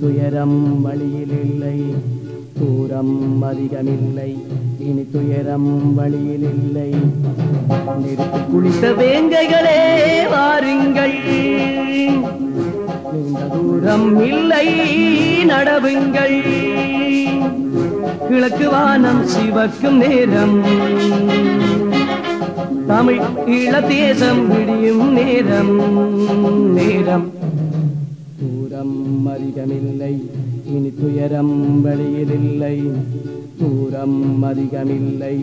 துயரம் வழியில் இல்லை தூரம் அதிகமில்லை இனி துயரம் வழியில் இல்லை நிறுத்தி குளித்த வேங்கைகளே வாருங்கள் நீண்ட தூரம் இல்லை நடவுங்கள் கிழக்கு வானம் சிவக்கும் நேரம் தமிழ் ஈழ தேசம் விடியும் நேரம் நேரம் தூரம் அதிகமில்லை இனி துயரம் வழியில் இல்லை தூரம் அதிகமில்லை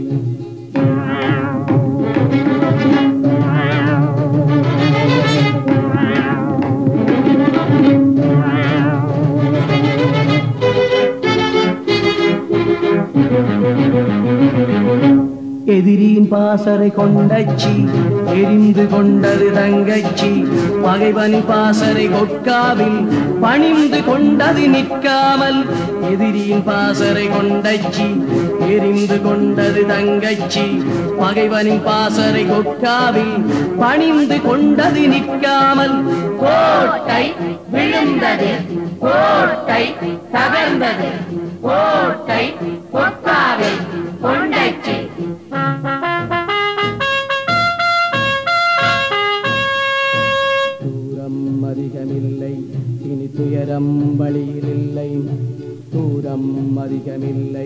எதிரியின் பாசறை கொண்டச்சி எரிந்து கொண்டது தங்கச்சி பகைவனின் பாசறை கொட்காவில் பணிந்து கொண்டது நிற்காமல் எதிரியின் பாசறை கொண்டச்சி எரிந்து கொண்டது தங்கச்சி பகைவனின் பாசறை கொட்காவில் பணிந்து கொண்டது நிற்காமல் கோட்டை விழுந்தது கோட்டை தகர்ந்தது கோட்டை கொட்டாவில் கொண்டச்சு தூரம் அதிகமில்லை இனி துயரம் வழியில் இல்லை தூரம் அதிகமில்லை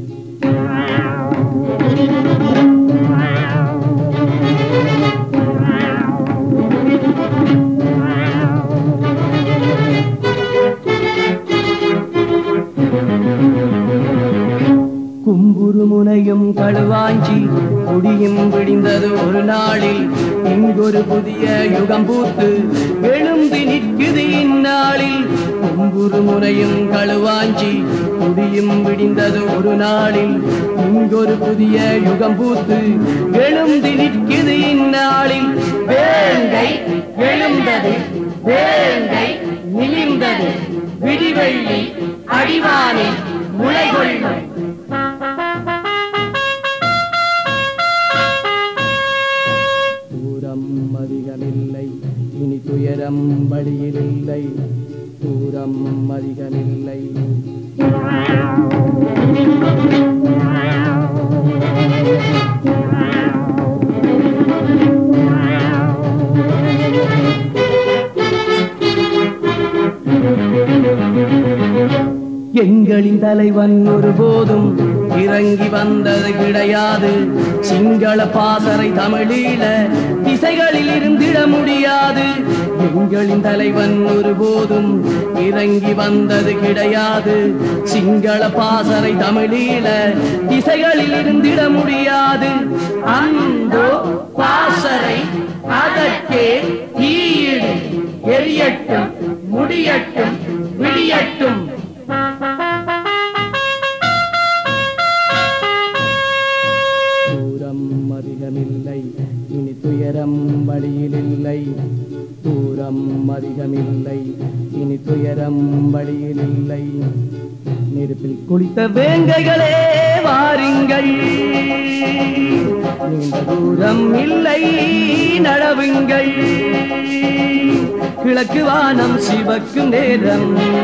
கும்புரு முனையும் களுவாஞ்சி குடியும் விடிந்தது ஒரு நாளில் இங்கொரு புதிய யுகம் பூத்து எழும்பி நிற்குது இந்நாளில் கும்புரு முனையும் களுவாஞ்சி குடியும் விடிந்தது ஒரு நாளில் இங்கொரு புதிய யுகம் பூத்து எழும்பி நிற்குது இந்நாளில் வேங்கை எழுந்தது வேங்கை நிமிர்ந்தது விடிவெள்ளி அடிவானில் முளை கொள்ளும் தூரம் அதிகமில்லை இனி துயரம் வழியில் இல்லை தூரம் அதிகமில்லை எங்களின் தலைவன் ஒருபோதும் இறங்கி வந்தது கிடையாது சிங்கள பாசறை தமிழீழ திசைகளில் இருந்திட முடியாது எங்களின் தலைவன் ஒருபோதும் இறங்கி வந்தது கிடையாது சிங்கள பாசறை தமிழீழ திசைகளில் இருந்திட முடியாது அந்தோ பாசறை அதற்கே தீயிடு எரியட்டும் முடியட்டும் விடியட்டும் தூரம் அதிகமில்லை இனி துயரம் வழியில் இல்லை தூரம் அதிகமில்லை இனி துயரம் வழியில் இல்லை நெருப்பில் குளித்த வேங்கைகளே வாருங்கள் நீண்ட தூரம் இல்லை நடவுங்கள் கிழக்கு வானம் சிவக்கும் நேரம்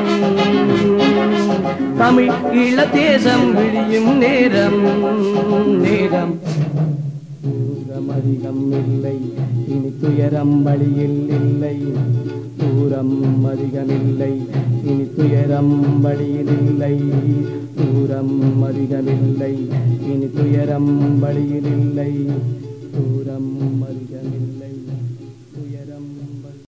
தமிழ் ஈழ தேசம் விழியும் நேரம் நேரம் தூரம் அதிகம் இல்லை இனி துயரம் வழியில் இல்லை தூரம் அதிகமில்லை இனி துயரம் வழியில் இல்லை தூரம் அதிகமில்லை இனி துயரம் வழியில் இல்லை